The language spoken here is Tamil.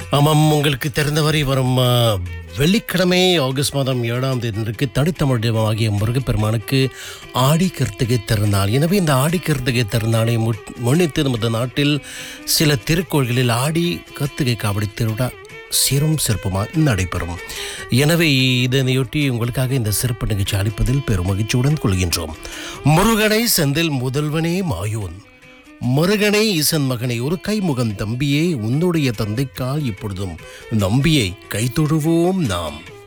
ஆமாம் உங்களுக்கு தெரிந்தவரை வரும் ஆ, வெள்ளிக்கிழமை ஆகஸ்ட் மாதம் ஏழாம் தேதிக்கு தனித்தமிழ் தெய்வம் ஆகிய முருகப்பெருமானுக்கு ஆடி கிருத்திகை திருநாள் எனவே இந்த ஆடி கிருத்திகை திருநாளை முட்- முன்னிட்டு நமது நாட்டில் சில திருக்கோயில்களில் ஆடி கர்த்திகை காவடி திருவிழா சிறும் சிறப்புமாக நடைபெறும் எனவே இதனையொட்டி உங்களுக்காக இந்த சிறப்பு நிகழ்ச்சி அளிப்பதில் பெரும் மகிழ்ச்சியுடன் கொள்கின்றோம் முருகனை செந்தில் முதல்வனே மாயோன் முருகனே ஈசன் மகனை ஒரு கைமுகம் தம்பியே உன்னுடைய தந்தைக்கால் இப்பொழுதும் நம்பியை கைத்தொழுவோம் நாம்